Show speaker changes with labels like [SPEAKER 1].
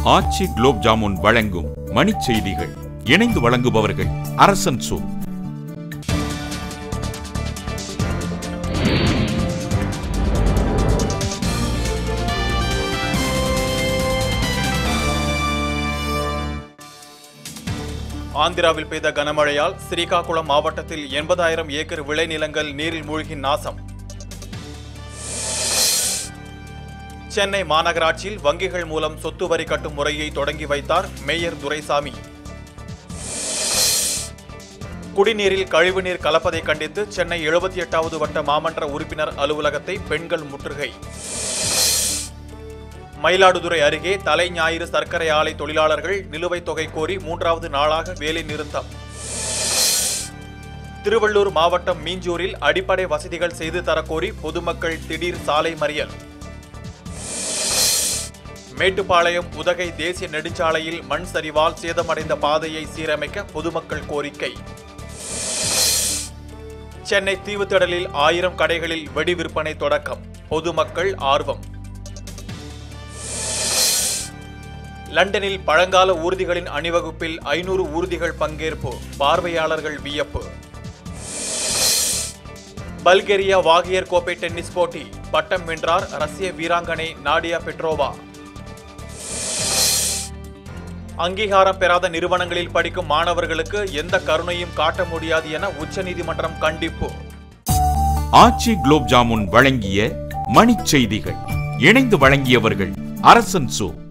[SPEAKER 1] ஆச்சி குலோப் ஜாமுன் வழங்கும் மணிச் செய்திகள் இணைந்து வழங்குபவர்கள் அரசன் சோ
[SPEAKER 2] ஆந்திராவில் பெய்த கனமழையால் ஸ்ரீகாகுளம் மாவட்டத்தில் எண்பதாயிரம் ஏக்கர் விளைநிலங்கள் நீரில் மூழ்கி நாசம் சென்னை மாநகராட்சியில் வங்கிகள் மூலம் சொத்து வரி கட்டும் முறையை தொடங்கி வைத்தார் மேயர் துரைசாமி குடிநீரில் கழிவுநீர் கலப்பதை கண்டித்து சென்னை எழுபத்தி எட்டாவது வட்ட மாமன்ற உறுப்பினர் அலுவலகத்தை பெண்கள் முற்றுகை மயிலாடுதுறை அருகே தலை ஞாயிறு சர்க்கரை ஆலை தொழிலாளர்கள் நிலுவைத் தொகை கோரி மூன்றாவது நாளாக வேலை நிறுத்தம் திருவள்ளூர் மாவட்டம் மீஞ்சூரில் அடிப்படை வசதிகள் செய்து தரக்கோரி பொதுமக்கள் திடீர் சாலை மறியல் மேட்டுப்பாளையம் உதகை தேசிய நெடுஞ்சாலையில் மண் சரிவால் சேதமடைந்த பாதையை சீரமைக்க பொதுமக்கள் கோரிக்கை சென்னை தீவுத்திடலில் ஆயிரம் கடைகளில் வெடி விற்பனை தொடக்கம் பொதுமக்கள் ஆர்வம் லண்டனில் பழங்கால ஊர்திகளின் அணிவகுப்பில் ஐநூறு ஊர்திகள் பங்கேற்பு பார்வையாளர்கள் வியப்பு பல்கேரியா வாகியர் கோப்பை டென்னிஸ் போட்டி பட்டம் வென்றார் ரஷ்ய வீராங்கனை நாடியா பெட்ரோவா அங்கீகாரம் பெறாத நிறுவனங்களில் படிக்கும் மாணவர்களுக்கு எந்த கருணையும் காட்ட முடியாது என உச்சநீதிமன்றம் கண்டிப்பு
[SPEAKER 1] ஆச்சி குலோப் ஜாமுன் வழங்கிய மணிச் செய்திகள் இணைந்து வழங்கியவர்கள் அரசன் சோ